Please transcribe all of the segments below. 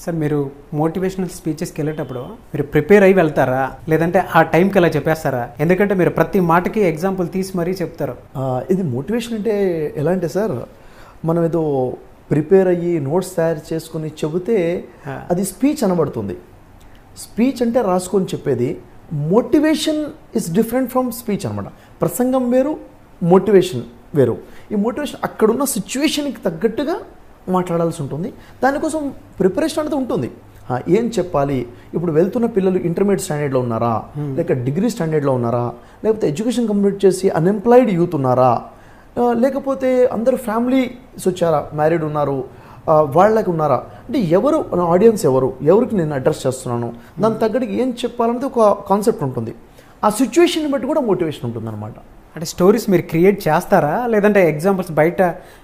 Sir మీరు motivational స్పీచెస్కి వెళ్ళేటప్పుడు మీరు ప్రిపేర్ అయ్యి వెళ్తారా లేదంటే ఆ టైంకి అలా చెప్పేస్తారా ఎందుకంటే మీరు ప్రతి మాటకి ఎగ్జాంపుల్ తీసి మరీ చెప్తారు ఆ, ఇది మోటివేషన్ అంటే ఎలా అంటే సార్ మనం ఏదో ప్రిపేర్ అయ్యి నోట్స్ తయారు చేసుకుని చెబితే ఆ. అది స్పీచ్ అనబడుతుంది స్పీచ్ అంటే రాసుకొని చెప్పేది motivation is different from speech అనమాట ప్రసంగం వేరు మోటివేషన్ వేరు ఈ మోటివేషన్ అక్కడున్న సిచ్యువేషన్కి తగ్గట్టుగా మాట్లాడాల్సి ఉంటుంది దానికోసం ప్రిపరేషన్ అనేది ఉంటుంది ఆ, ఏం చెప్పాలి ఇప్పుడు వెళ్తున్న పిల్లలు ఇంటర్మీడియట్ స్టాండర్డ్లో ఉన్నారా లేక డిగ్రీ స్టాండర్డ్లో ఉన్నారా లేకపోతే ఎడ్యుకేషన్ కంప్లీట్ చేసి అన్ఎంప్లాయిడ్ యూత్ ఉన్నారా ఆ, లేకపోతే అందరూ ఫ్యామిలీస్ వచ్చారా మ్యారీడ్ ఉన్నారు ఆ, వాళ్ళకి ఉన్నారా అంటే ఎవరు నా ఆడియన్స్ ఎవరు ఎవరికి నేను అడ్రస్ చేస్తున్నాను దాని తగ్గట్టుగా ఏం చెప్పాలనేది ఒక కాన్సెప్ట్ ఉంటుంది ఆ సిచ్యువేషన్ బట్టి కూడా మోటివేషన్ ఉంటుంది అనమాట అంటే స్టోరీస్ మీరు క్రియేట్ చేస్తారా లేదంటే ఎగ్జాంపుల్స్ బయట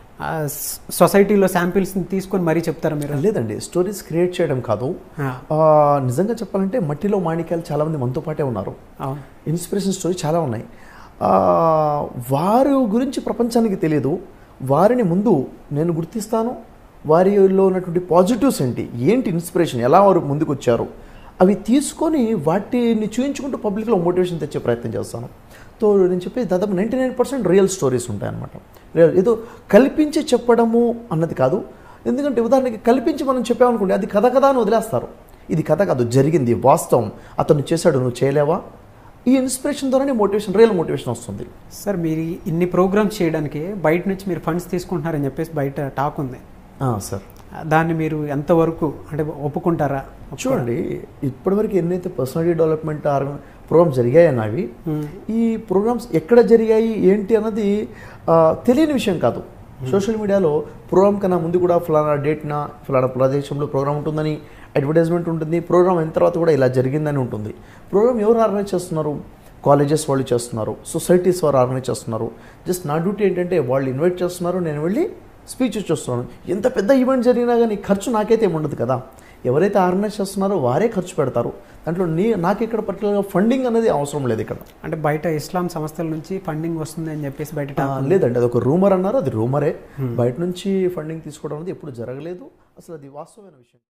సొసైటీలో శాంపిల్స్ని తీసుకొని మరీ చెప్తారా మీరు లేదండి స్టోరీస్ క్రియేట్ చేయడం కాదు ఆ, ఆ, నిజంగా చెప్పాలంటే మట్టిలో మాణిక్యాలు చాలామంది మనతో పాటే ఉన్నారు అవును ఇన్స్పిరేషన్ స్టోరీ చాలా ఉన్నాయి ఆ, వారి గురించి ప్రపంచానికి తెలియదు వారిని ముందు నేను గుర్తిస్తాను వారిలో ఉన్నటువంటి పాజిటివ్స్ ఏంటి ఏంటి ఇన్స్పిరేషన్ ఎలా వారు ముందుకు వచ్చారు అవి తీసుకొని వాటిని చూపించుకుంటూ పబ్లిక్లో మోటివేషన్ తెచ్చే ప్రయత్నం చేస్తాను సో నేను చెప్పేది దాదాపు ninety nine percent real stories ఉంటాయన్నమాట రియల్ ఏదో కల్పించి చెప్పడము అన్నది కాదు ఎందుకంటే ఉదాహరణకి కల్పించి మనం చెప్పామనుకోండి అది కథ కథ అని వదిలేస్తారు ఇది కథ కాదు జరిగింది వాస్తవం అతను చేశాడు నువ్వు చేయలేవా ఈ ఇన్స్పిరేషన్ ద్వారానే మోటివేషన్ రియల్ మోటివేషన్ వస్తుంది సార్ మీరు ఇన్ని ప్రోగ్రామ్స్ చేయడానికి బయట నుంచి మీరు ఫండ్స్ తీసుకుంటున్నారని చెప్పేసి బయట టాక్ ఉంది ఆ, సార్ దాన్ని మీరు ఎంతవరకు అంటే ఒప్పుకుంటారా చూడండి ఇప్పటివరకు ఎన్నైతే పర్సనాలిటీ డెవలప్మెంట్ ప్రోగ్రామ్స్ జరిగాయి నావి ఈ ప్రోగ్రామ్స్ ఎక్కడ జరిగాయి ఏంటి అన్నది ఆ, తెలియని విషయం కాదు సోషల్ మీడియాలో ప్రోగ్రామ్ కన్నా ముందు కూడా ఫలానా డేట్న ఫలానా ప్రదేశంలో ప్రోగ్రామ్ ఉంటుందని అడ్వర్టైజ్మెంట్ ఉంటుంది ప్రోగ్రామ్ అయిన తర్వాత కూడా ఇలా జరిగిందని ఉంటుంది ప్రోగ్రామ్ ఎవరు ఆర్గనైజ్ చేస్తున్నారు కాలేజెస్ వాళ్ళు చేస్తున్నారు సొసైటీస్ వారు ఆర్గనైజ్ చేస్తున్నారు జస్ట్ నా డ్యూటీ ఏంటంటే వాళ్ళు ఇన్వైట్ చేస్తున్నారు నేను వెళ్ళి స్పీచ్ చూస్తున్నాను ఎంత పెద్ద ఈవెంట్ జరిగినా కానీ ఖర్చు నాకైతే ఏముండదు కదా ఎవరైతే ఆర్గనైజ్ చేస్తున్నారో వారే ఖర్చు పెడతారు దాంట్లో నీ నాకు ఇక్కడ పర్టికులర్గా ఫండింగ్ అనేది అవసరం లేదు ఇక్కడ అంటే బయట ఇస్లాం సంస్థల నుంచి ఫండింగ్ వస్తుంది అని చెప్పేసి బయట ఆ, టాక్ లేదండి అది ఒక రూమర్ అన్నారు అది రూమరే బయట నుంచి ఫండింగ్ తీసుకోవడం అనేది ఎప్పుడు జరగలేదు అసలు అది వాస్తవమైన విషయం